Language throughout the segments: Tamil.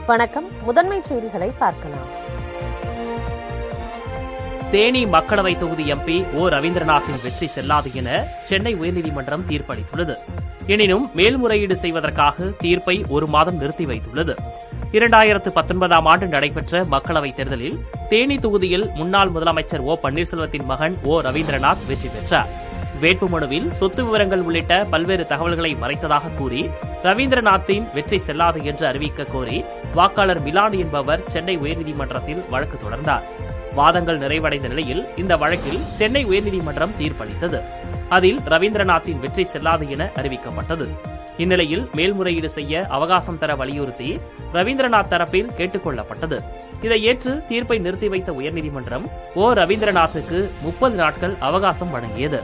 வணக்கம் முதன்மை செய்திகளை பார்க்கலாம் தேனி மக்களவை தொகுதி எம்பி ஓ ரவீந்திரநாத்தின் வெற்றி செல்லாது என சென்னை உயர்நீதிமன்றம் தீர்ப்பளித்துள்ளது எனினும் மேல்முறையீடு செய்வதற்காக தீர்ப்பை ஒரு மாதம் நிறுத்தி வைத்துள்ளது இரண்டாயிரத்து பத்தொன்பதாம் ஆண்டு நடைபெற்ற மக்களவைத் தேர்தலில் தேனி தொகுதியில் முன்னாள் முதலமைச்சர் ஓ பன்னீர்செல்வத்தின் மகன் ஓ ரவீந்திரநாத் வெற்றி பெற்றார் வேட்புமனுவில் சொத்து விவரங்கள் உள்ளிட்ட பல்வேறு தகவல்களை மறைத்ததாக கூறி ரவீந்திரநாத்தின் வெற்றி செல்லாது என்று அறிவிக்க கோரி வாக்காளர் மிலான் என்பவர் சென்னை உயர்நீதிமன்றத்தில் வழக்கு தொடர்ந்தார் வாதங்கள் நிறைவடைந்த நிலையில் இந்த வழக்கில் சென்னை உயர்நீதிமன்றம் தீர்ப்பளித்தது அதில் ரவீந்திரநாத்தின் வெற்றி செல்லாது என அறிவிக்கப்பட்டது இந்நிலையில் மேல்முறையீடு செய்ய அவகாசம் தர வலியுறுத்தி ரவீந்திரநாத் தரப்பில் கேட்டுக் கொள்ளப்பட்டது இதை ஏற்று தீர்ப்பை நிறுத்தி வைத்த உயர்நீதிமன்றம் ஓ ரவீந்திரநாத்துக்கு முப்பது நாட்கள் அவகாசம் வழங்கியது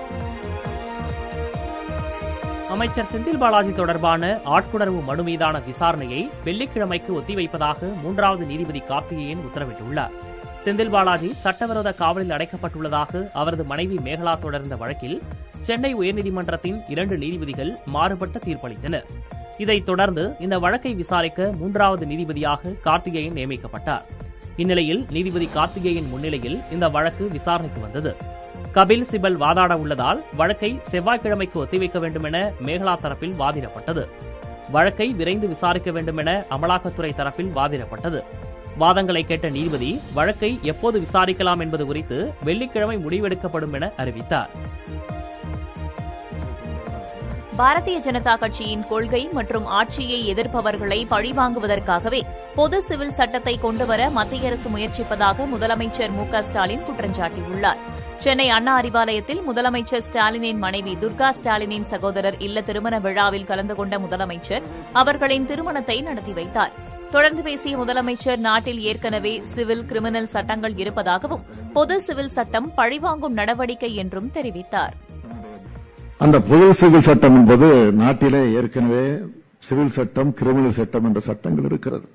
அமைச்சர் செந்தில் பாலாஜி தொடர்பான ஆட்கொணர்வு மனு மீதான விசாரணையை வெள்ளிக்கிழமைக்கு ஒத்திவைப்பதாக மூன்றாவது நீதிபதி கார்த்திகேயன் உத்தரவிட்டுள்ளார் செந்தில் பாலாஜி சட்டவிரோத காவலில் அடைக்கப்பட்டுள்ளதாக அவரது மனைவி மேகலா தொடர்ந்த வழக்கில் சென்னை உயர்நீதிமன்றத்தின் இரண்டு நீதிபதிகள் மாறுபட்ட தீர்ப்பளித்தனர் இதைத் தொடர்ந்து இந்த வழக்கை விசாரிக்க மூன்றாவது நீதிபதியாக கார்த்திகேயன் நியமிக்கப்பட்டார் இந்நிலையில் நீதிபதி கார்த்திகேயன் முன்னிலையில் இந்த வழக்கு விசாரணைக்கு வந்தது கபில் சிபல் வாதாட உள்ளதால் வழக்கை செவ்வாய்க்கிழமைக்கு ஒத்திவைக்க வேண்டும் என மேகலா தரப்பில் வாதிடப்பட்டது வழக்கை விரைந்து விசாரிக்க வேண்டும் என அமலாக்கத்துறை தரப்பில் வாதிடப்பட்டது வாதங்களை கேட்ட நீதிபதி வழக்கை எப்போது விசாரிக்கலாம் என்பது குறித்து வெள்ளிக்கிழமை முடிவெடுக்கப்படும் என அறிவித்தார் பாரதிய ஜனதா கட்சியின் கொள்கை மற்றும் ஆட்சியை எதிர்ப்பவர்களை பழிவாங்குவதற்காகவே பொது சிவில் சட்டத்தை கொண்டுவர மத்திய அரசு முயற்சிப்பதாக முதலமைச்சர் மு க ஸ்டாலின் குற்றம் சாட்டியுள்ளார் சென்னை அண்ணா அறிவாலயத்தில் முதலமைச்சர் ஸ்டாலினின் மனைவி துர்கா ஸ்டாலினின் சகோதரர் இல்ல திருமண விழாவில் கலந்து கொண்ட முதலமைச்சர் அவர்களின் திருமணத்தை நடத்தி வைத்தார் தொடர்ந்து பேசிய முதலமைச்சர் நாட்டில் ஏற்கனவே சிவில் கிரிமினல் சட்டங்கள் இருப்பதாகவும் பொது சிவில் சட்டம் பழிவாங்கும் நடவடிக்கை என்றும் தெரிவித்தார் அந்த பொது சிவில் சட்டம் என்பது நாட்டிலே ஏற்கனவே சிவில் சட்டம் கிரிமினல் சட்டம் என்ற சட்டங்கள் இருக்கிறது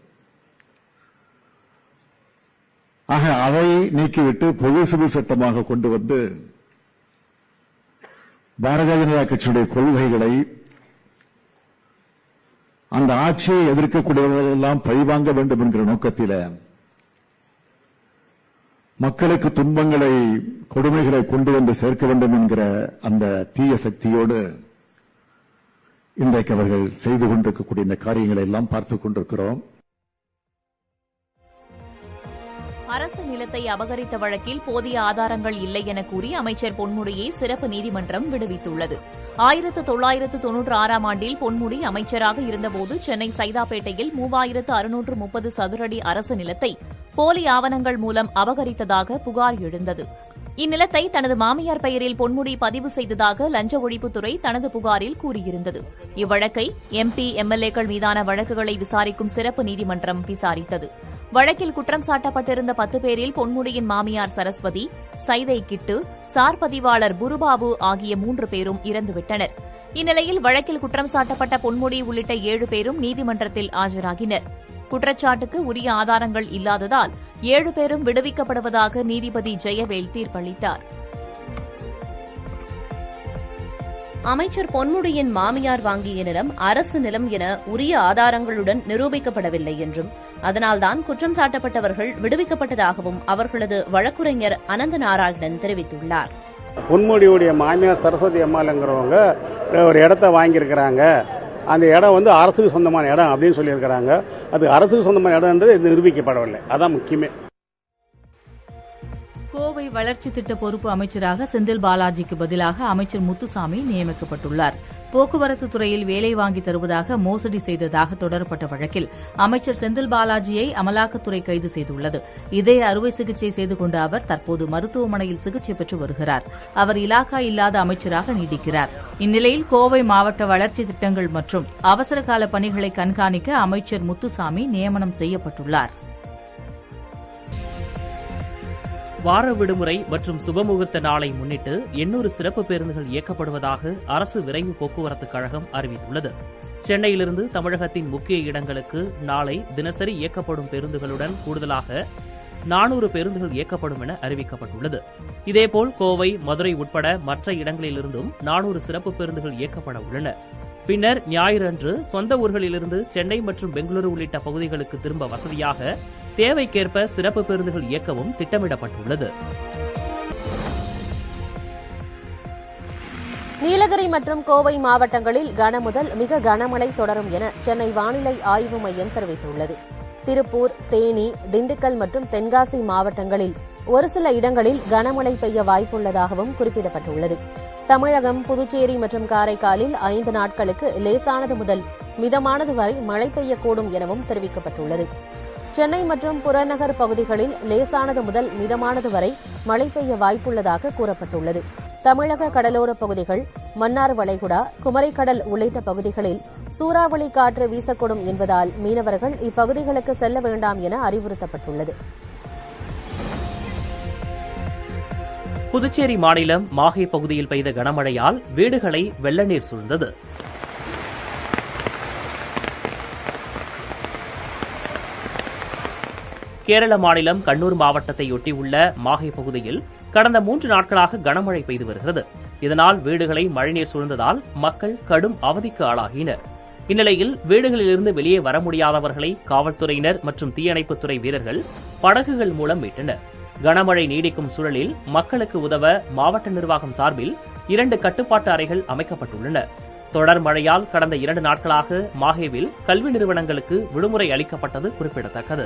ஆக அதை நீக்கிவிட்டு பொது சிவில் சட்டமாக கொண்டு வந்து பாரதிய ஜனதா கட்சியுடைய கொள்கைகளை அந்த ஆட்சியை எதிர்க்கக்கூடியவர்களெல்லாம் பழிவாங்க வேண்டும் என்கிற நோக்கத்தில் மக்களுக்கு துன்பங்களை கொடுமைகளை கொண்டு வந்து சேர்க்க வேண்டும் என்கிற அந்த தீய சக்தியோடு இன்றைக்கு அவர்கள் செய்து கொண்டிருக்கக்கூடிய இந்த காரியங்களை எல்லாம் பார்த்துக் கொண்டிருக்கிறோம் அரசு நிலத்தை அபகரித்த வழக்கில் போதிய ஆதாரங்கள் இல்லை என கூறி அமைச்சர் பொன்முடியை சிறப்பு நீதிமன்றம் விடுவித்துள்ளது ஆயிரத்து தொள்ளாயிரத்து தொன்னூற்று ஆறாம் ஆண்டில் பொன்முடி அமைச்சராக இருந்தபோது சென்னை சைதாப்பேட்டையில் மூவாயிரத்து அறுநூற்று முப்பது சதுரடி அரசு நிலத்தை போலி ஆவணங்கள் மூலம் அபகரித்ததாக புகார் எழுந்தது இந்நிலத்தை தனது மாமியார் பெயரில் பொன்முடி பதிவு செய்ததாக லஞ்ச ஒழிப்புத்துறை தனது புகாரில் கூறியிருந்தது இவ்வழக்கை எம்பி எம்எல்ஏக்கள் மீதான வழக்குகளை விசாரிக்கும் சிறப்பு நீதிமன்றம் விசாரித்தது வழக்கில் குற்றம் சாட்டப்பட்டிருந்த பத்து பேரில் பொன்முடியின் மாமியார் சரஸ்வதி சைதை கிட்டு சார் பதிவாளர் குருபாபு ஆகிய மூன்று பேரும் இறந்துவிட்டனர் இந்நிலையில் வழக்கில் குற்றம் சாட்டப்பட்ட பொன்முடி உள்ளிட்ட ஏழு பேரும் நீதிமன்றத்தில் ஆஜராகினர் குற்றச்சாட்டுக்கு உரிய ஆதாரங்கள் இல்லாததால் ஏழு பேரும் விடுவிக்கப்படுவதாக நீதிபதி ஜெயவேல் தீர்ப்பளித்தார் அமைச்சர் பொன்முடியின் மாமியார் வாங்கிய நிலம் அரசு நிலம் என உரிய ஆதாரங்களுடன் நிரூபிக்கப்படவில்லை என்றும் அதனால்தான் குற்றம் சாட்டப்பட்டவர்கள் விடுவிக்கப்பட்டதாகவும் அவர்களது வழக்குரைஞர் அனந்த நாராயணன் தெரிவித்துள்ளார் பொன்முடியுடைய மாமியார் சரஸ்வதி அம்மாளுங்கிறவங்க ஒரு இடத்த வாங்கியிருக்கிறாங்க அந்த இடம் வந்து அரசுக்கு சொந்தமான இடம் அப்படின்னு சொல்லியிருக்கிறாங்க அது அரசுக்கு சொந்தமான இடம்ன்றது இது நிரூபிக்கப்படவில்லை அதான் முக்கியமே கோவை வளர்ச்சி திட்ட பொறுப்பு அமைச்சராக செந்தில் பாலாஜிக்கு பதிலாக அமைச்சர் முத்துசாமி நியமிக்கப்பட்டுள்ளார் போக்குவரத்து துறையில் வேலை வாங்கி தருவதாக மோசடி செய்ததாக தொடரப்பட்ட வழக்கில் அமைச்சர் செந்தில் பாலாஜியை அமலாக்கத்துறை கைது செய்துள்ளது இதய அறுவை சிகிச்சை செய்து கொண்ட அவர் தற்போது மருத்துவமனையில் சிகிச்சை பெற்று வருகிறார் அவர் இலாக்கா இல்லாத அமைச்சராக நீடிக்கிறார் இந்நிலையில் கோவை மாவட்ட வளர்ச்சி திட்டங்கள் மற்றும் அவசரகால பணிகளை கண்காணிக்க அமைச்சர் முத்துசாமி நியமனம் செய்யப்பட்டுள்ளார் வார விடுமுறை மற்றும் சுபமுகூர்த்த நாளை முன்னிட்டு எண்ணூறு சிறப்பு பேருந்துகள் இயக்கப்படுவதாக அரசு விரைவு போக்குவரத்து கழகம் அறிவித்துள்ளது சென்னையிலிருந்து தமிழகத்தின் முக்கிய இடங்களுக்கு நாளை தினசரி இயக்கப்படும் பேருந்துகளுடன் கூடுதலாக நானூறு பேருந்துகள் இயக்கப்படும் என அறிவிக்கப்பட்டுள்ளது இதேபோல் கோவை மதுரை உட்பட மற்ற இடங்களிலிருந்தும் நானூறு சிறப்பு பேருந்துகள் இயக்கப்பட உள்ளன பின்னர் ஞாயிறு அன்று சொந்த ஊர்களிலிருந்து சென்னை மற்றும் பெங்களூரு உள்ளிட்ட பகுதிகளுக்கு திரும்ப வசதியாக தேவைக்கேற்ப சிறப்பு பேருந்துகள் இயக்கவும் திட்டமிடப்பட்டுள்ளது நீலகிரி மற்றும் கோவை மாவட்டங்களில் கனமுதல் மிக கனமழை தொடரும் என சென்னை வானிலை ஆய்வு மையம் தெரிவித்துள்ளது திருப்பூர் தேனி திண்டுக்கல் மற்றும் தென்காசி மாவட்டங்களில் ஒரு சில இடங்களில் கனமழை பெய்ய வாய்ப்புள்ளதாகவும் குறிப்பிடப்பட்டுள்ளது தமிழகம் புதுச்சேரி மற்றும் காரைக்காலில் ஐந்து நாட்களுக்கு லேசானது முதல் மிதமானது வரை மழை பெய்யக்கூடும் எனவும் தெரிவிக்கப்பட்டுள்ளது சென்னை மற்றும் புறநகர் பகுதிகளில் லேசானது முதல் மிதமானது வரை மழை பெய்ய வாய்ப்புள்ளதாக கூறப்பட்டுள்ளது தமிழக கடலோரப் பகுதிகள் மன்னார் வளைகுடா குமரிக்கடல் உள்ளிட்ட பகுதிகளில் சூறாவளி காற்று வீசக்கூடும் என்பதால் மீனவர்கள் இப்பகுதிகளுக்கு செல்ல வேண்டாம் என அறிவுறுத்தப்பட்டுள்ளது புதுச்சேரி மாநிலம் மாஹே பகுதியில் பெய்த கனமழையால் வீடுகளை வெள்ள நீர் சூழ்ந்தது கேரள மாநிலம் கண்ணூர் மாவட்டத்தை ஒட்டியுள்ள மாஹே பகுதியில் கடந்த மூன்று நாட்களாக கனமழை பெய்து வருகிறது இதனால் வீடுகளை மழைநீர் சூழ்ந்ததால் மக்கள் கடும் அவதிக்கு ஆளாகினர் இந்நிலையில் வீடுகளிலிருந்து வெளியே வர முடியாதவர்களை காவல்துறையினர் மற்றும் தீயணைப்புத்துறை வீரர்கள் படகுகள் மூலம் மீட்டனர் கனமழை நீடிக்கும் சூழலில் மக்களுக்கு உதவ மாவட்ட நிர்வாகம் சார்பில் இரண்டு கட்டுப்பாட்டு அறைகள் அமைக்கப்பட்டுள்ளன தொடர் மழையால் கடந்த இரண்டு நாட்களாக மாஹேவில் கல்வி நிறுவனங்களுக்கு விடுமுறை அளிக்கப்பட்டது குறிப்பிடத்தக்கது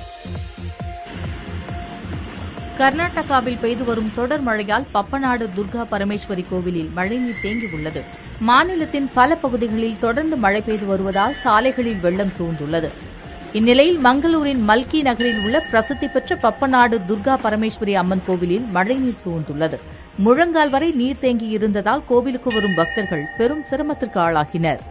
கர்நாடகாவில் பெய்து வரும் தொடர் மழையால் பப்பநாடு துர்கா பரமேஸ்வரி கோவிலில் மழைநீர் தேங்கியுள்ளது மாநிலத்தின் பல பகுதிகளில் தொடர்ந்து மழை பெய்து வருவதால் சாலைகளில் வெள்ளம் சூழ்ந்துள்ளது இந்நிலையில் மங்களூரின் மல்கி நகரில் உள்ள பிரசித்தி பெற்ற பப்பநாடு துர்கா பரமேஸ்வரி அம்மன் கோவிலில் மழைநீர் சூழ்ந்துள்ளது முழங்கால் வரை நீர் தேங்கியிருந்ததால் கோவிலுக்கு வரும் பக்தர்கள் பெரும் சிரமத்திற்கு ஆளாகினர்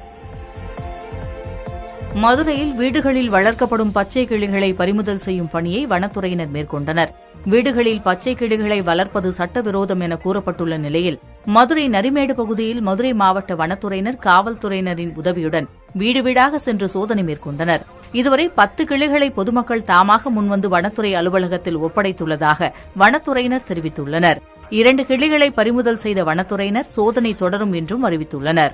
மதுரையில் வீடுகளில் வளர்க்கப்படும் பச்சை கிளிகளை பறிமுதல் செய்யும் பணியை வனத்துறையினர் மேற்கொண்டனர் வீடுகளில் பச்சை கிளிகளை வளர்ப்பது சட்டவிரோதம் என கூறப்பட்டுள்ள நிலையில் மதுரை நரிமேடு பகுதியில் மதுரை மாவட்ட வனத்துறையினர் காவல்துறையினரின் உதவியுடன் வீடு வீடாக சென்று சோதனை மேற்கொண்டனர் இதுவரை பத்து கிளிகளை பொதுமக்கள் தாமாக முன்வந்து வனத்துறை அலுவலகத்தில் ஒப்படைத்துள்ளதாக வனத்துறையினர் தெரிவித்துள்ளனர் இரண்டு கிளிகளை பறிமுதல் செய்த வனத்துறையினர் சோதனை தொடரும் என்றும் அறிவித்துள்ளனர்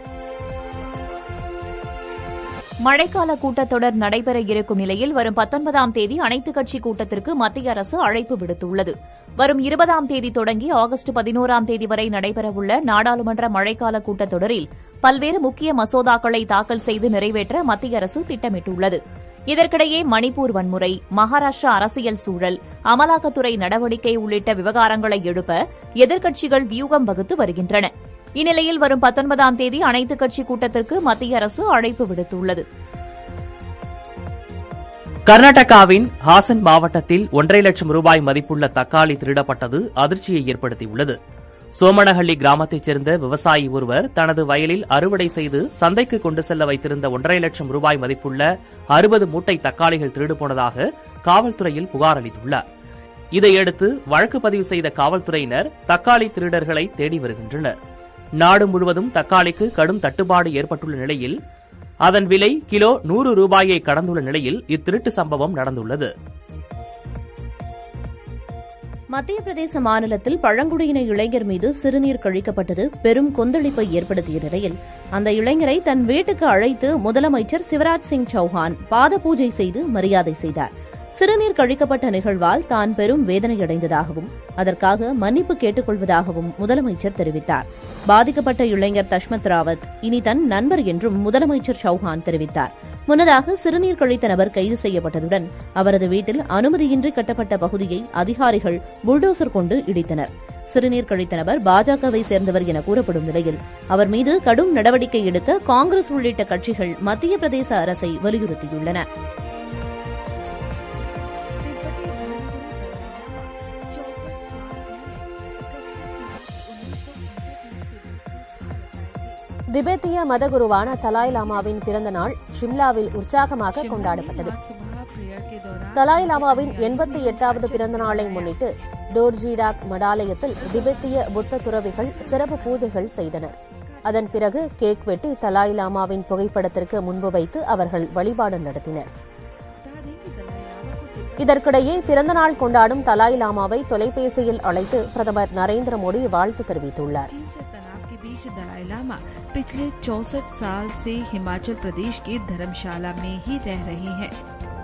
மழைக்கால கூட்டத்தொடர் நடைபெற இருக்கும் நிலையில் வரும் பத்தொன்பதாம் தேதி அனைத்துக் கட்சி கூட்டத்திற்கு மத்திய அரசு அழைப்பு விடுத்துள்ளது வரும் இருபதாம் தேதி தொடங்கி ஆகஸ்ட் பதினோராம் தேதி வரை நடைபெறவுள்ள நாடாளுமன்ற மழைக்கால கூட்டத்தொடரில் பல்வேறு முக்கிய மசோதாக்களை தாக்கல் செய்து நிறைவேற்ற மத்திய அரசு திட்டமிட்டுள்ளது இதற்கிடையே மணிப்பூர் வன்முறை மகாராஷ்டிரா அரசியல் சூழல் அமலாக்கத்துறை நடவடிக்கை உள்ளிட்ட விவகாரங்களை எழுப்ப எதிர்க்கட்சிகள் வியூகம் வகுத்து வருகின்றன இந்நிலையில் வரும் பத்தொன்பதாம் தேதி அனைத்துக் கட்சி கூட்டத்திற்கு மத்திய அரசு அழைப்பு விடுத்துள்ளது கர்நாடகாவின் ஹாசன் மாவட்டத்தில் ஒன்றரை லட்சம் ரூபாய் மதிப்புள்ள தக்காளி திருடப்பட்டது அதிர்ச்சியை ஏற்படுத்தியுள்ளது சோமனஹள்ளி கிராமத்தைச் சேர்ந்த விவசாயி ஒருவர் தனது வயலில் அறுவடை செய்து சந்தைக்கு கொண்டு செல்ல வைத்திருந்த ஒன்றரை லட்சம் ரூபாய் மதிப்புள்ள அறுபது மூட்டை தக்காளிகள் திருடு போனதாக காவல்துறையில் புகார் அளித்துள்ளார் இதையடுத்து வழக்கு பதிவு செய்த காவல்துறையினர் தக்காளி திருடர்களை தேடி வருகின்றனர் நாடு முழுவதும் தக்காளிக்கு கடும் தட்டுப்பாடு ஏற்பட்டுள்ள நிலையில் அதன் விலை கிலோ நூறு ரூபாயை கடந்துள்ள நிலையில் இத்திருட்டு சம்பவம் நடந்துள்ளது மத்திய பிரதேச மாநிலத்தில் பழங்குடியின இளைஞர் மீது சிறுநீர் கழிக்கப்பட்டது பெரும் கொந்தளிப்பை ஏற்படுத்திய நிலையில் அந்த இளைஞரை தன் வீட்டுக்கு அழைத்து முதலமைச்சர் சிவராஜ் சிங் சௌஹான் பாத பூஜை செய்து மரியாதை செய்தார் சிறுநீர் கழிக்கப்பட்ட நிகழ்வால் தான் பெரும் வேதனையடைந்ததாகவும் அதற்காக மன்னிப்பு கேட்டுக்கொள்வதாகவும் முதலமைச்சர் தெரிவித்தார் பாதிக்கப்பட்ட இளைஞர் தஷ்மத் ராவத் இனி தன் நண்பர் என்றும் முதலமைச்சர் சௌஹான் தெரிவித்தார் முன்னதாக சிறுநீர் கழித்த நபர் கைது செய்யப்பட்டதுடன் அவரது வீட்டில் அனுமதியின்றி கட்டப்பட்ட பகுதியை அதிகாரிகள் புல்டோசர் கொண்டு இடித்தனர் சிறுநீர் கழித்த நபர் பாஜகவை சேர்ந்தவர் என கூறப்படும் நிலையில் அவர் மீது கடும் நடவடிக்கை எடுக்க காங்கிரஸ் உள்ளிட்ட கட்சிகள் மத்திய பிரதேச அரசை வலியுறுத்தியுள்ளன திபெத்திய மதகுருவான தலாய் லாமாவின் பிறந்த நாள் ஷிம்லாவில் உற்சாகமாக கொண்டாடப்பட்டது தலாய் லாமாவின் எண்பத்தி எட்டாவது பிறந்த நாளை முன்னிட்டு டோர்ஜிடாக் மடாலயத்தில் திபெத்திய புத்த துறவிகள் சிறப்பு பூஜைகள் செய்தனர் அதன் பிறகு கேக் வெட்டி தலாய் லாமாவின் புகைப்படத்திற்கு முன்பு வைத்து அவர்கள் வழிபாடு நடத்தினர் இதற்கிடையே பிறந்தநாள் கொண்டாடும் தலாய் லாமாவை தொலைபேசியில் அழைத்து பிரதமர் நரேந்திர மோடி வாழ்த்து தெரிவித்துள்ளார் अध्यक्ष दलाई लामा पिछले चौसठ साल से हिमाचल प्रदेश के धर्मशाला में ही रह रहे हैं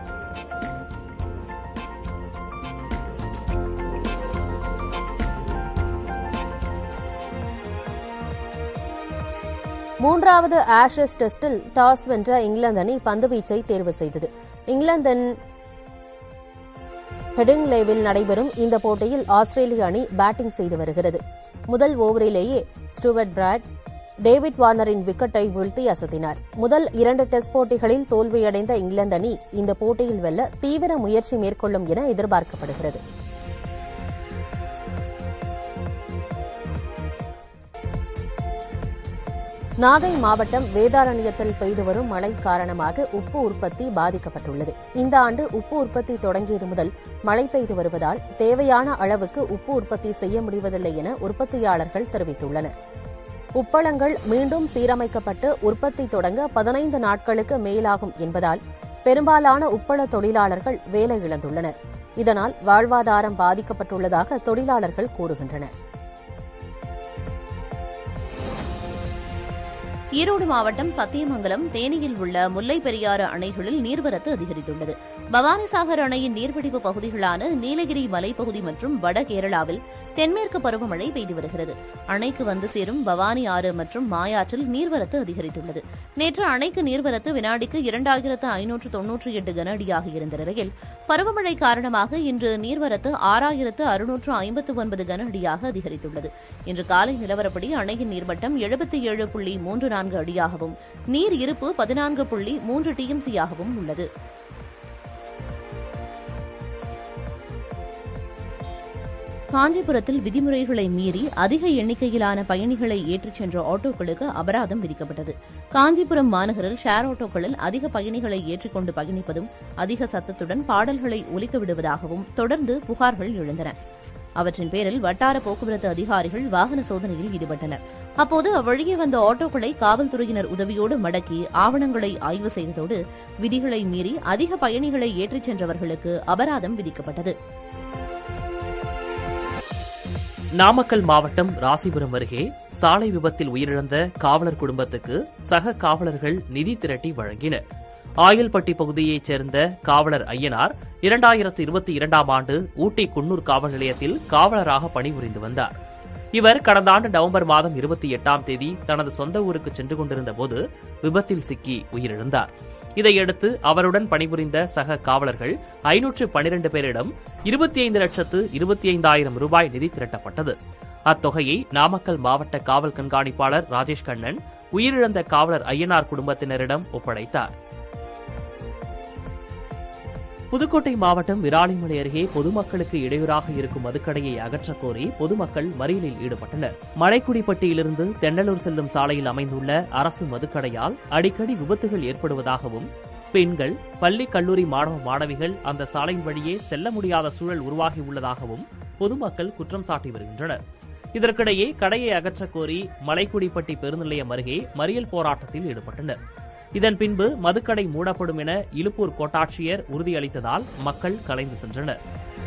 மூன்றாவது ஆஷஸ் டெஸ்டில் டாஸ் வென்ற இங்கிலாந்து அணி பந்துவீச்சை தேர்வு செய்தது இங்கிலாந்தின் ஹெடிங்லேவில் நடைபெறும் இந்த போட்டியில் ஆஸ்திரேலிய அணி பேட்டிங் செய்து வருகிறது முதல் ஓவரிலேயே ஸ்டூவர்ட் பிராட் டேவிட் வார்னரின் விக்கெட்டை வீழ்த்தி அசத்தினார் முதல் இரண்டு டெஸ்ட் போட்டிகளில் தோல்வியடைந்த இங்கிலாந்து அணி இந்த போட்டியில் வெல்ல தீவிர முயற்சி மேற்கொள்ளும் என எதிர்பார்க்கப்படுகிறது நாகை மாவட்டம் வேதாரண்யத்தில் பெய்து வரும் மழை காரணமாக உப்பு உற்பத்தி பாதிக்கப்பட்டுள்ளது இந்த ஆண்டு உப்பு உற்பத்தி தொடங்கியது முதல் மழை பெய்து வருவதால் தேவையான அளவுக்கு உப்பு உற்பத்தி செய்ய முடிவதில்லை என உற்பத்தியாளர்கள் தெரிவித்துள்ளனர் உப்பளங்கள் மீண்டும் சீரமைக்கப்பட்டு உற்பத்தி தொடங்க பதினைந்து நாட்களுக்கு மேலாகும் என்பதால் பெரும்பாலான உப்பள தொழிலாளர்கள் வேலை இழந்துள்ளனர் இதனால் வாழ்வாதாரம் பாதிக்கப்பட்டுள்ளதாக தொழிலாளர்கள் கூறுகின்றனர் ஈரோடு மாவட்டம் சத்தியமங்கலம் தேனியில் உள்ள முல்லை பெரியாறு அணைகளில் நீர்வரத்து அதிகரித்துள்ளது பவானிசாகர் அணையின் நீர்பிடிப்பு பகுதிகளான நீலகிரி மலைப்பகுதி மற்றும் வட கேரளாவில் தென்மேற்கு பருவமழை பெய்து வருகிறது அணைக்கு வந்து சேரும் பவானி ஆறு மற்றும் மாயாற்றில் நீர்வரத்து அதிகரித்துள்ளது நேற்று அணைக்கு நீர்வரத்து வினாடிக்கு இரண்டாயிரத்து ஐநூற்று தொன்னூற்றி எட்டு கன அடியாக இருந்த நிலையில் பருவமழை காரணமாக இன்று நீர்வரத்து ஆறாயிரத்து அறுநூற்று ஐம்பத்து ஒன்பது கன அடியாக அதிகரித்துள்ளது இன்று காலை நிலவரப்படி அணையின் நீர்மட்டம் எழுபத்தி ஏழு புள்ளி மூன்று நான்கு அடியாகவும் நீர் இருப்பு பதினான்கு புள்ளி மூன்று டிஎம்சியாகவும் உள்ளது காஞ்சிபுரத்தில் விதிமுறைகளை மீறி அதிக எண்ணிக்கையிலான பயணிகளை ஏற்றிச் சென்ற ஆட்டோக்களுக்கு அபராதம் விதிக்கப்பட்டது காஞ்சிபுரம் மாநகரில் ஷேர் ஆட்டோக்களில் அதிக பயணிகளை ஏற்றிக்கொண்டு பயணிப்பதும் அதிக சத்தத்துடன் பாடல்களை ஒலிக்க விடுவதாகவும் தொடர்ந்து புகார்கள் எழுந்தன அவற்றின் பேரில் வட்டார போக்குவரத்து அதிகாரிகள் வாகன சோதனையில் ஈடுபட்டனர் அப்போது அவ்வழியே வந்த ஆட்டோக்களை காவல்துறையினர் உதவியோடு மடக்கி ஆவணங்களை ஆய்வு செய்ததோடு விதிகளை மீறி அதிக பயணிகளை ஏற்றிச் சென்றவர்களுக்கு அபராதம் விதிக்கப்பட்டது நாமக்கல் மாவட்டம் ராசிபுரம் அருகே சாலை விபத்தில் உயிரிழந்த காவலர் குடும்பத்துக்கு சக காவலர்கள் நிதி திரட்டி வழங்கினர் ஆயல்பட்டி பகுதியைச் சேர்ந்த காவலர் ஐயனார் இரண்டாயிரத்து இருபத்தி இரண்டாம் ஆண்டு ஊட்டி குன்னூர் காவல் நிலையத்தில் காவலராக பணிபுரிந்து வந்தார் இவர் கடந்த ஆண்டு நவம்பர் மாதம் இருபத்தி எட்டாம் தேதி தனது சொந்த ஊருக்கு சென்று கொண்டிருந்த போது விபத்தில் சிக்கி உயிரிழந்தார் இதையடுத்து அவருடன் பணிபுரிந்த சக காவலர்கள் ஐநூற்று பனிரெண்டு பேரிடம் இருபத்தி ஐந்து லட்சத்து இருபத்தி ஐந்தாயிரம் ரூபாய் நிதி திரட்டப்பட்டது அத்தொகையை நாமக்கல் மாவட்ட காவல் கண்காணிப்பாளர் ராஜேஷ் கண்ணன் உயிரிழந்த காவலர் ஐயனார் குடும்பத்தினரிடம் ஒப்படைத்தார் புதுக்கோட்டை மாவட்டம் விராலிமலை அருகே பொதுமக்களுக்கு இடையூறாக இருக்கும் மதுக்கடையை அகற்றக் கோரி பொதுமக்கள் மறியலில் ஈடுபட்டனர் மலைக்குடிப்பட்டியிலிருந்து தென்னலூர் செல்லும் சாலையில் அமைந்துள்ள அரசு மதுக்கடையால் அடிக்கடி விபத்துகள் ஏற்படுவதாகவும் பெண்கள் பள்ளி கல்லூரி மாணவ மாணவிகள் அந்த சாலையின் வழியே செல்ல முடியாத சூழல் உருவாகியுள்ளதாகவும் பொதுமக்கள் குற்றம் சாட்டி வருகின்றனர் இதற்கிடையே கடையை அகற்றக் கோரி மலைக்குடிப்பட்டி பெருநிலையம் அருகே மறியல் போராட்டத்தில் ஈடுபட்டனர் இதன் பின்பு மதுக்கடை மூடப்படும் என இலுப்பூர் கோட்டாட்சியர் உறுதியளித்ததால் மக்கள் கலைந்து சென்றனர்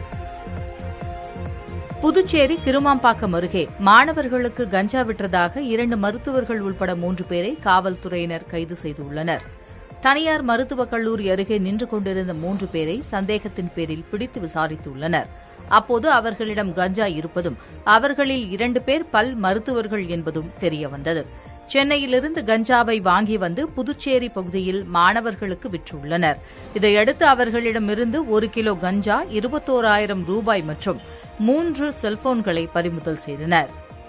புதுச்சேரி திருமாம்பாக்கம் அருகே மாணவர்களுக்கு கஞ்சா விற்றதாக இரண்டு மருத்துவர்கள் உட்பட மூன்று பேரை காவல்துறையினர் கைது செய்துள்ளனர் தனியார் மருத்துவக் கல்லூரி அருகே நின்று கொண்டிருந்த மூன்று பேரை சந்தேகத்தின் பேரில் பிடித்து விசாரித்துள்ளனர் அப்போது அவர்களிடம் கஞ்சா இருப்பதும் அவர்களில் இரண்டு பேர் பல் மருத்துவர்கள் என்பதும் தெரியவந்தது சென்னையிலிருந்து கஞ்சாவை வாங்கி வந்து புதுச்சேரி பகுதியில் மாணவர்களுக்கு விற்றுள்ளனர் இதையடுத்து அவர்களிடமிருந்து ஒரு கிலோ கஞ்சா இருபத்தோராயிரம் ரூபாய் மற்றும் மூன்று செல்போன்களை பறிமுதல் செய்தனர்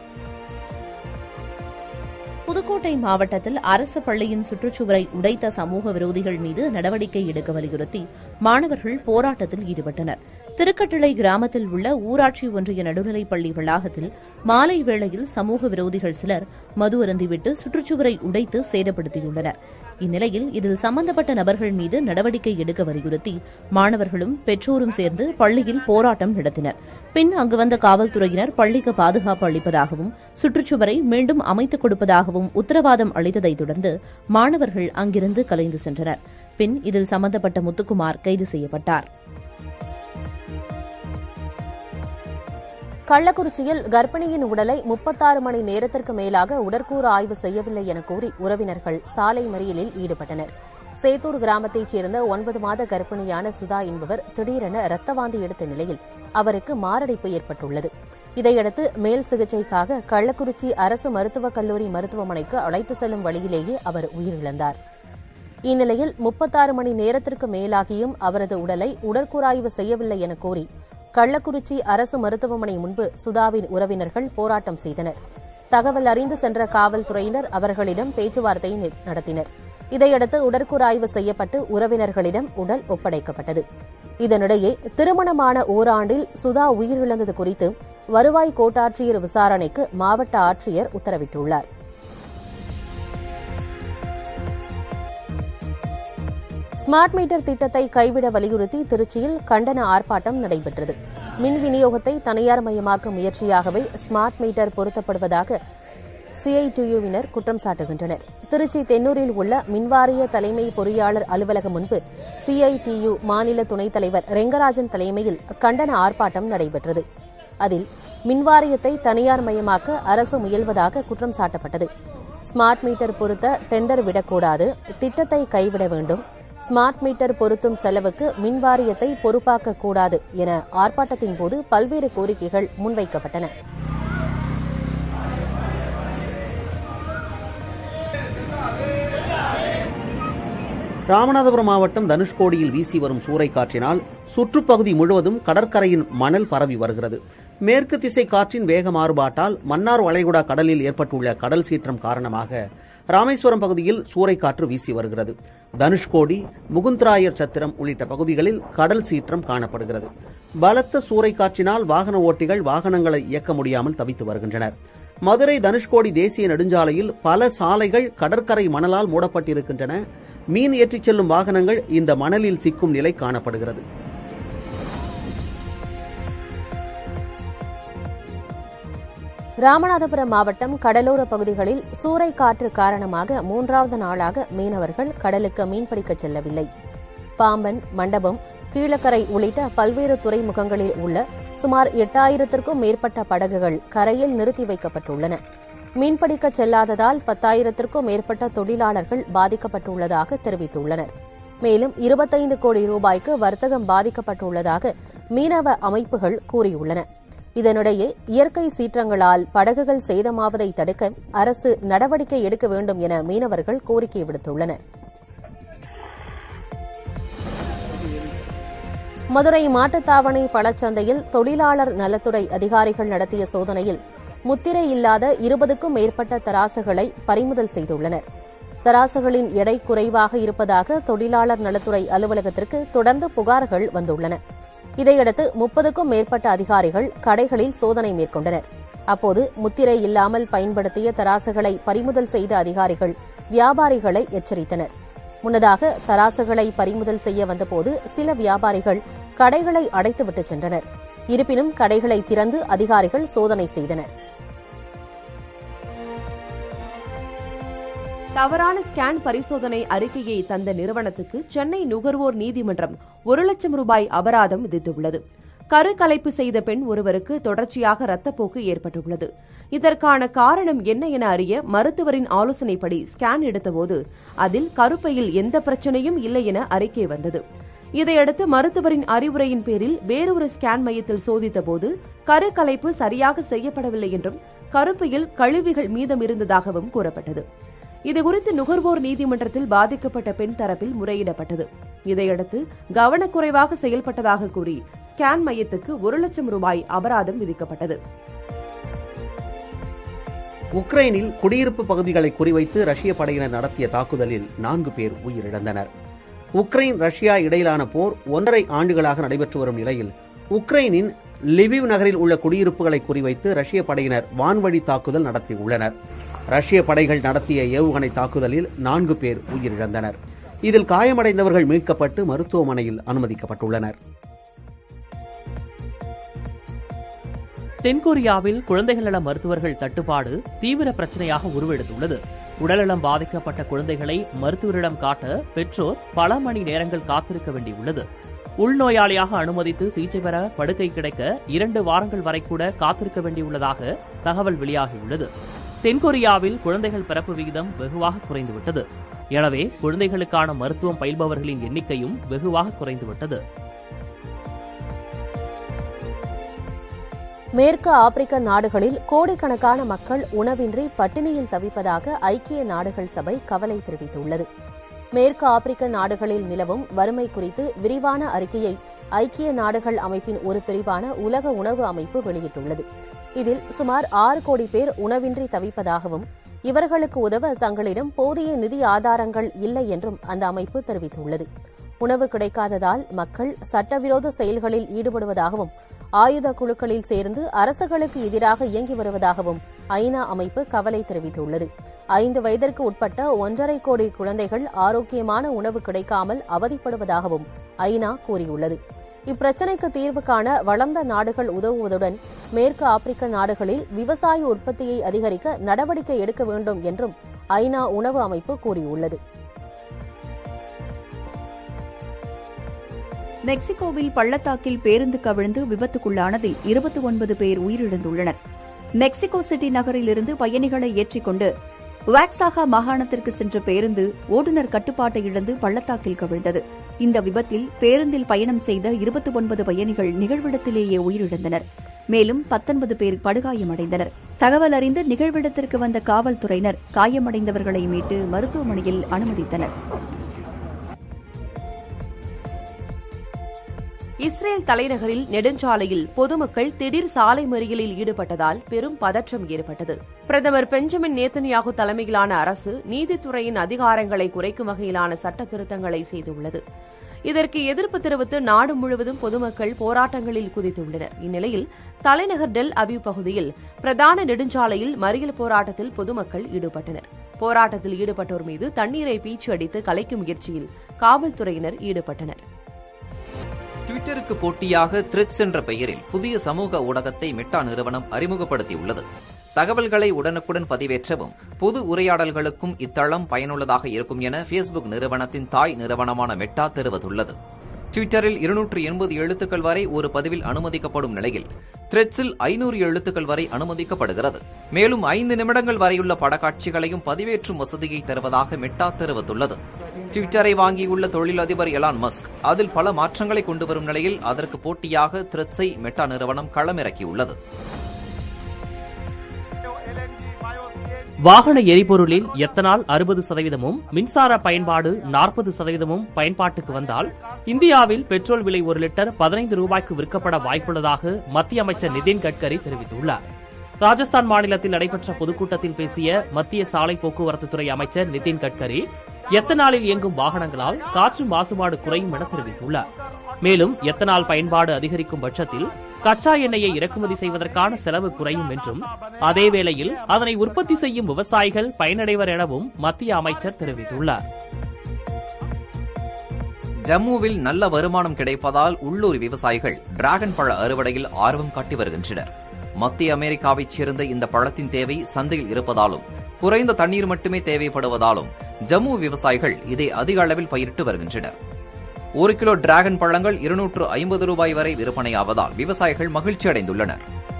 புதுக்கோட்டை மாவட்டத்தில் அரசு பள்ளியின் சுற்றுச்சுவரை உடைத்த சமூக விரோதிகள் மீது நடவடிக்கை எடுக்க வலியுறுத்தி மாணவர்கள் போராட்டத்தில் ஈடுபட்டனர் திருக்கட்டளை கிராமத்தில் உள்ள ஊராட்சி ஒன்றிய நடுநிலைப் பள்ளி வளாகத்தில் மாலை வேளையில் சமூக விரோதிகள் சிலர் மது அருந்திவிட்டு சுற்றுச்சுவரை உடைத்து சேதப்படுத்தியுள்ளனர் இந்நிலையில் இதில் சம்பந்தப்பட்ட நபர்கள் மீது நடவடிக்கை எடுக்க வலியுறுத்தி மாணவர்களும் பெற்றோரும் சேர்ந்து பள்ளியில் போராட்டம் நடத்தினர் பின் அங்கு வந்த காவல்துறையினர் பள்ளிக்கு பாதுகாப்பு அளிப்பதாகவும் சுற்றுச்சுவரை மீண்டும் அமைத்துக் கொடுப்பதாகவும் உத்தரவாதம் அளித்ததைத் தொடர்ந்து மாணவர்கள் அங்கிருந்து கலைந்து சென்றனர் பின் இதில் சம்பந்தப்பட்ட முத்துக்குமார் கைது செய்யப்பட்டார் கள்ளக்குறிச்சியில் கர்ப்பிணியின் உடலை முப்பத்தாறு மணி நேரத்திற்கு மேலாக உடற்கூறு ஆய்வு செய்யவில்லை என கூறி உறவினர்கள் சாலை மறியலில் ஈடுபட்டனர் சேத்தூர் கிராமத்தைச் சேர்ந்த ஒன்பது மாத கர்ப்பிணியான சுதா என்பவர் திடீரென இரத்த வாந்தி எடுத்த நிலையில் அவருக்கு மாரடைப்பு ஏற்பட்டுள்ளது இதையடுத்து மேல் சிகிச்சைக்காக கள்ளக்குறிச்சி அரசு மருத்துவக் கல்லூரி மருத்துவமனைக்கு அழைத்து செல்லும் வழியிலேயே அவர் உயிரிழந்தார் இந்நிலையில் முப்பத்தாறு மணி நேரத்திற்கு மேலாகியும் அவரது உடலை உடற்கூறாய்வு செய்யவில்லை என கூறி கள்ளக்குறிச்சி அரசு மருத்துவமனை முன்பு சுதாவின் உறவினர்கள் போராட்டம் செய்தனர் தகவல் அறிந்து சென்ற காவல்துறையினர் அவர்களிடம் பேச்சுவார்த்தை நி- நடத்தினர் இதையடுத்து உடற்கூறாய்வு செய்யப்பட்டு உறவினர்களிடம் உடல் ஒப்படைக்கப்பட்டது இதனிடையே திருமணமான ஓராண்டில் சுதா உயிரிழந்தது குறித்து வருவாய் கோட்டாட்சியர் விசாரணைக்கு மாவட்ட ஆட்சியர் உத்தரவிட்டுள்ளார் ஸ்மார்ட் மீட்டர் திட்டத்தை கைவிட வலியுறுத்தி திருச்சியில் கண்டன ஆர்ப்பாட்டம் நடைபெற்றது மின் விநியோகத்தை தனியார் மயமாக்கும் முயற்சியாகவே ஸ்மார்ட் மீட்டர் பொருத்தப்படுவதாக சிஐடியுவினர் குற்றம் சாட்டுகின்றனர் திருச்சி தென்னூரில் உள்ள மின்வாரிய தலைமை பொறியாளர் அலுவலகம் முன்பு சிஐடியு மாநில துணைத் தலைவர் ரெங்கராஜன் தலைமையில் கண்டன ஆர்ப்பாட்டம் நடைபெற்றது அதில் மின்வாரியத்தை தனியார் மயமாக்க அரசு முயல்வதாக குற்றம் சாட்டப்பட்டது ஸ்மார்ட் மீட்டர் பொருத்த டெண்டர் விடக்கூடாது திட்டத்தை கைவிட வேண்டும் ஸ்மார்ட் மீட்டர் பொருத்தும் செலவுக்கு மின்வாரியத்தை பொறுப்பாக்க கூடாது என ஆர்ப்பாட்டத்தின் போது பல்வேறு கோரிக்கைகள் முன்வைக்கப்பட்டன ராமநாதபுரம் மாவட்டம் தனுஷ்கோடியில் வீசி வரும் சூறைக்காற்றினால் சுற்றுப்பகுதி முழுவதும் கடற்கரையின் மணல் பரவி வருகிறது மேற்கு திசை காற்றின் வேக மாறுபாட்டால் மன்னார் வளைகுடா கடலில் ஏற்பட்டுள்ள கடல் சீற்றம் காரணமாக ராமேஸ்வரம் பகுதியில் சூறைக்காற்று வீசி வருகிறது தனுஷ்கோடி முகுந்தராயர் சத்திரம் உள்ளிட்ட பகுதிகளில் கடல் சீற்றம் காணப்படுகிறது பலத்த சூறைக்காற்றினால் வாகன ஓட்டிகள் வாகனங்களை இயக்க முடியாமல் தவித்து வருகின்றனர் மதுரை தனுஷ்கோடி தேசிய நெடுஞ்சாலையில் பல சாலைகள் கடற்கரை மணலால் மூடப்பட்டிருக்கின்றன மீன் ஏற்றிச் செல்லும் வாகனங்கள் இந்த மணலில் சிக்கும் நிலை காணப்படுகிறது ராமநாதபுரம் மாவட்டம் கடலோர பகுதிகளில் சூறைக்காற்று காரணமாக மூன்றாவது நாளாக மீனவர்கள் கடலுக்கு மீன்பிடிக்கச் செல்லவில்லை பாம்பன் மண்டபம் கீழக்கரை உள்ளிட்ட பல்வேறு துறைமுகங்களில் உள்ள சுமார் எட்டாயிரத்திற்கும் மேற்பட்ட படகுகள் கரையில் நிறுத்தி வைக்கப்பட்டுள்ளன மீன்பிடிக்கச் செல்லாததால் பத்தாயிரத்திற்கும் மேற்பட்ட தொழிலாளர்கள் பாதிக்கப்பட்டுள்ளதாக தெரிவித்துள்ளனர் மேலும் இருபத்தைந்து கோடி ரூபாய்க்கு வர்த்தகம் பாதிக்கப்பட்டுள்ளதாக மீனவ அமைப்புகள் கூறியுள்ளன இதனிடையே இயற்கை சீற்றங்களால் படகுகள் சேதமாவதை தடுக்க அரசு நடவடிக்கை எடுக்க வேண்டும் என மீனவர்கள் கோரிக்கை விடுத்துள்ளனர் மதுரை மாட்டுத்தாவணை பழச்சந்தையில் தொழிலாளர் நலத்துறை அதிகாரிகள் நடத்திய சோதனையில் முத்திரை இல்லாத இருபதுக்கும் மேற்பட்ட தராசுகளை பறிமுதல் செய்துள்ளனர் தராசுகளின் எடை குறைவாக இருப்பதாக தொழிலாளர் நலத்துறை அலுவலகத்திற்கு தொடர்ந்து புகார்கள் வந்துள்ளன இதையடுத்து முப்பதுக்கும் மேற்பட்ட அதிகாரிகள் கடைகளில் சோதனை மேற்கொண்டனர் அப்போது முத்திரை இல்லாமல் பயன்படுத்திய தராசுகளை பறிமுதல் செய்த அதிகாரிகள் வியாபாரிகளை எச்சரித்தனர் முன்னதாக தராசுகளை பறிமுதல் செய்ய வந்தபோது சில வியாபாரிகள் கடைகளை அடைத்துவிட்டு சென்றனர் இருப்பினும் கடைகளை திறந்து அதிகாரிகள் சோதனை செய்தனர் தவறான ஸ்கேன் பரிசோதனை அறிக்கையை தந்த நிறுவனத்துக்கு சென்னை நுகர்வோர் நீதிமன்றம் ஒரு லட்சம் ரூபாய் அபராதம் விதித்துள்ளது கருக்கலைப்பு செய்த பெண் ஒருவருக்கு தொடர்ச்சியாக ரத்தப்போக்கு ஏற்பட்டுள்ளது இதற்கான காரணம் என்ன என அறிய மருத்துவரின் ஆலோசனைப்படி ஸ்கேன் எடுத்தபோது அதில் கருப்பையில் எந்த பிரச்சனையும் இல்லை என அறிக்கை வந்தது இதையடுத்து மருத்துவரின் அறிவுரையின் பேரில் வேறொரு ஸ்கேன் மையத்தில் சோதித்தபோது கருக்கலைப்பு சரியாக செய்யப்படவில்லை என்றும் கருப்பையில் கழிவுகள் மீதம் இருந்ததாகவும் கூறப்பட்டது இதுகுறித்து நுகர்வோர் நீதிமன்றத்தில் பாதிக்கப்பட்ட பெண் தரப்பில் முறையிடப்பட்டது இதையடுத்து கவனக்குறைவாக செயல்பட்டதாக கூறி ஸ்கேன் மையத்துக்கு ஒரு லட்சம் ரூபாய் அபராதம் விதிக்கப்பட்டது உக்ரைனில் குடியிருப்பு பகுதிகளை குறிவைத்து ரஷ்ய படையினர் நடத்திய தாக்குதலில் நான்கு பேர் உயிரிழந்தனர் உக்ரைன் ரஷ்யா இடையிலான போர் ஒன்றரை ஆண்டுகளாக நடைபெற்று வரும் நிலையில் உக்ரைனின் லிவிவ் நகரில் உள்ள குடியிருப்புகளை குறிவைத்து ரஷ்ய படையினர் வான்வழி தாக்குதல் நடத்தியுள்ளனர் ரஷ்ய படைகள் நடத்திய ஏவுகணை தாக்குதலில் நான்கு பேர் உயிரிழந்தனர் இதில் காயமடைந்தவர்கள் மீட்கப்பட்டு மருத்துவமனையில் அனுமதிக்கப்பட்டுள்ளனர் தென்கொரியாவில் குழந்தைகள் நல மருத்துவர்கள் தட்டுப்பாடு தீவிர பிரச்சனையாக உருவெடுத்துள்ளது உடல்நலம் பாதிக்கப்பட்ட குழந்தைகளை மருத்துவரிடம் காட்ட பெற்றோர் பல மணி நேரங்கள் காத்திருக்க வேண்டியுள்ளது உள்நோயாளியாக அனுமதித்து சிகிச்சை பெற படுக்கை கிடைக்க இரண்டு வாரங்கள் வரை கூட காத்திருக்க வேண்டியுள்ளதாக தகவல் வெளியாகியுள்ளது தென்கொரியாவில் குழந்தைகள் பிறப்பு விகிதம் வெகுவாக குறைந்துவிட்டது எனவே குழந்தைகளுக்கான மருத்துவம் பயில்பவர்களின் எண்ணிக்கையும் வெகுவாக குறைந்துவிட்டது மேற்கு ஆப்பிரிக்க நாடுகளில் கோடிக்கணக்கான மக்கள் உணவின்றி பட்டினியில் தவிப்பதாக ஐக்கிய நாடுகள் சபை கவலை தெரிவித்துள்ளது மேற்கு ஆப்பிரிக்க நாடுகளில் நிலவும் வறுமை குறித்து விரிவான அறிக்கையை ஐக்கிய நாடுகள் அமைப்பின் ஒரு பிரிவான உலக உணவு அமைப்பு வெளியிட்டுள்ளது இதில் சுமார் ஆறு கோடி பேர் உணவின்றி தவிப்பதாகவும் இவர்களுக்கு உதவ தங்களிடம் போதிய நிதி ஆதாரங்கள் இல்லை என்றும் அந்த அமைப்பு தெரிவித்துள்ளது உணவு கிடைக்காததால் மக்கள் சட்டவிரோத செயல்களில் ஈடுபடுவதாகவும் ஆயுத குழுக்களில் சேர்ந்து அரசுகளுக்கு எதிராக இயங்கி வருவதாகவும் ஐநா அமைப்பு கவலை தெரிவித்துள்ளது ஐந்து வயதிற்கு உட்பட்ட ஒன்றரை கோடி குழந்தைகள் ஆரோக்கியமான உணவு கிடைக்காமல் அவதிப்படுவதாகவும் ஐநா கூறியுள்ளது இப்பிரச்சினைக்கு தீர்வு காண வளர்ந்த நாடுகள் உதவுவதுடன் மேற்கு ஆப்பிரிக்க நாடுகளில் விவசாய உற்பத்தியை அதிகரிக்க நடவடிக்கை எடுக்க வேண்டும் என்றும் ஐநா உணவு அமைப்பு கூறியுள்ளது மெக்சிகோவில் பள்ளத்தாக்கில் பேருந்து கவிழ்ந்து விபத்துக்குள்ளானதில் இருபத்தி ஒன்பது பேர் உயிரிழந்துள்ளனர் மெக்சிகோ சிட்டி நகரில் இருந்து பயணிகளை ஏற்றிக்கொண்டு வாக்ஸாகா மாகாணத்திற்கு சென்ற பேருந்து ஓட்டுநர் கட்டுப்பாட்டை இழந்து பள்ளத்தாக்கில் கவிழ்ந்தது இந்த விபத்தில் பேருந்தில் பயணம் செய்த இருபத்தி ஒன்பது பயணிகள் நிகழ்விடத்திலேயே உயிரிழந்தனர் மேலும் பத்தொன்பது பேர் படுகாயமடைந்தனர் தகவல் அறிந்து நிகழ்விடத்திற்கு வந்த காவல்துறையினர் காயமடைந்தவர்களை மீட்டு மருத்துவமனையில் அனுமதித்தனர் இஸ்ரேல் தலைநகரில் நெடுஞ்சாலையில் பொதுமக்கள் திடீர் சாலை மறியலில் ஈடுபட்டதால் பெரும் பதற்றம் ஏற்பட்டது பிரதமர் பெஞ்சமின் நேத்தன்யாகு தலைமையிலான அரசு நீதித்துறையின் அதிகாரங்களை குறைக்கும் வகையிலான சட்ட திருத்தங்களை செய்துள்ளது இதற்கு எதிர்ப்பு தெரிவித்து நாடு முழுவதும் பொதுமக்கள் போராட்டங்களில் குதித்துள்ளனர் இந்நிலையில் தலைநகர் டெல் அபிவ் பகுதியில் பிரதான நெடுஞ்சாலையில் மறியல் போராட்டத்தில் பொதுமக்கள் ஈடுபட்டனர் போராட்டத்தில் ஈடுபட்டோர் மீது தண்ணீரை பீச்சு அடித்து கலைக்கும் முயற்சியில் காவல்துறையினர் ஈடுபட்டனர் ட்விட்டருக்கு போட்டியாக த்ரெட்ஸ் என்ற பெயரில் புதிய சமூக ஊடகத்தை மெட்டா நிறுவனம் அறிமுகப்படுத்தியுள்ளது தகவல்களை உடனுக்குடன் பதிவேற்றவும் பொது உரையாடல்களுக்கும் இத்தளம் பயனுள்ளதாக இருக்கும் என ஃபேஸ்புக் நிறுவனத்தின் தாய் நிறுவனமான மெட்டா தெரிவித்துள்ளது ட்விட்டரில் இருநூற்று எண்பது எழுத்துக்கள் வரை ஒரு பதிவில் அனுமதிக்கப்படும் நிலையில் த்ரெட்ஸில் ஐநூறு எழுத்துக்கள் வரை அனுமதிக்கப்படுகிறது மேலும் ஐந்து நிமிடங்கள் வரையுள்ள படக்காட்சிகளையும் பதிவேற்றும் வசதியை தருவதாக மெட்டா தெரிவித்துள்ளது ட்விட்டரை வாங்கியுள்ள தொழிலதிபர் எலான் மஸ்க் அதில் பல மாற்றங்களை கொண்டு வரும் நிலையில் அதற்கு போட்டியாக த்ரெட்ஸை மெட்டா நிறுவனம் களமிறக்கியுள்ளது வாகன எரிபொருளில் எத்தனால் அறுபது சதவீதமும் மின்சார பயன்பாடு நாற்பது சதவீதமும் பயன்பாட்டுக்கு வந்தால் இந்தியாவில் பெட்ரோல் விலை ஒரு லிட்டர் பதினைந்து ரூபாய்க்கு விற்கப்பட வாய்ப்புள்ளதாக மத்திய அமைச்சர் நிதின் கட்கரி தெரிவித்துள்ளார் ராஜஸ்தான் மாநிலத்தில் நடைபெற்ற பொதுக்கூட்டத்தில் பேசிய மத்திய சாலை போக்குவரத்து துறை அமைச்சர் நிதின் கட்கரி எத்தனாலில் இயங்கும் வாகனங்களால் காற்று மாசுபாடு குறையும் என தெரிவித்துள்ளார் மேலும் எத்தனால் பயன்பாடு அதிகரிக்கும் பட்சத்தில் கச்சா எண்ணெயை இறக்குமதி செய்வதற்கான செலவு குறையும் என்றும் அதேவேளையில் அதனை உற்பத்தி செய்யும் விவசாயிகள் பயனடைவர் எனவும் மத்திய அமைச்சர் தெரிவித்துள்ளார் ஜம்முவில் நல்ல வருமானம் கிடைப்பதால் உள்ளூர் விவசாயிகள் டிராகன் பழ அறுவடையில் ஆர்வம் காட்டி வருகின்றனர் மத்திய அமெரிக்காவைச் சேர்ந்த இந்த பழத்தின் தேவை சந்தையில் இருப்பதாலும் குறைந்த தண்ணீர் மட்டுமே தேவைப்படுவதாலும் ஜம்மு விவசாயிகள் இதை அதிக அளவில் பயிரிட்டு வருகின்றனர் ஒரு கிலோ டிராகன் பழங்கள் இருநூற்று ஐம்பது ரூபாய் வரை விற்பனையாவதால் விவசாயிகள் மகிழ்ச்சி அடைந்துள்ளனர்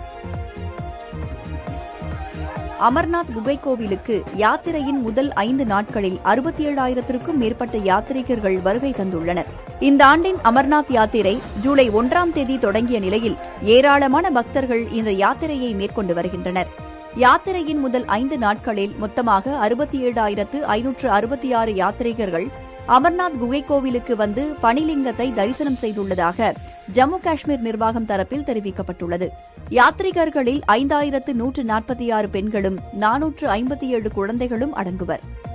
அமர்நாத் குகை கோவிலுக்கு யாத்திரையின் முதல் ஐந்து நாட்களில் அறுபத்தி ஏழாயிரத்திற்கும் மேற்பட்ட யாத்ரீகர்கள் வருகை தந்துள்ளனர் இந்த ஆண்டின் அமர்நாத் யாத்திரை ஜூலை ஒன்றாம் தேதி தொடங்கிய நிலையில் ஏராளமான பக்தர்கள் இந்த யாத்திரையை மேற்கொண்டு வருகின்றனர் யாத்திரையின் முதல் ஐந்து நாட்களில் மொத்தமாக அறுபத்தி ஏழாயிரத்து ஐநூற்று அறுபத்தி ஆறு யாத்ரீகர்கள் அமர்நாத் குகை கோவிலுக்கு வந்து பனிலிங்கத்தை தரிசனம் செய்துள்ளதாக ஜம்மு காஷ்மீர் நிர்வாகம் தரப்பில் தெரிவிக்கப்பட்டுள்ளது யாத்ரீகர்களில் ஐந்தாயிரத்து நூற்று நாற்பத்தி ஆறு பெண்களும் நானூற்று ஐம்பத்தி ஏழு குழந்தைகளும் அடங்குவர்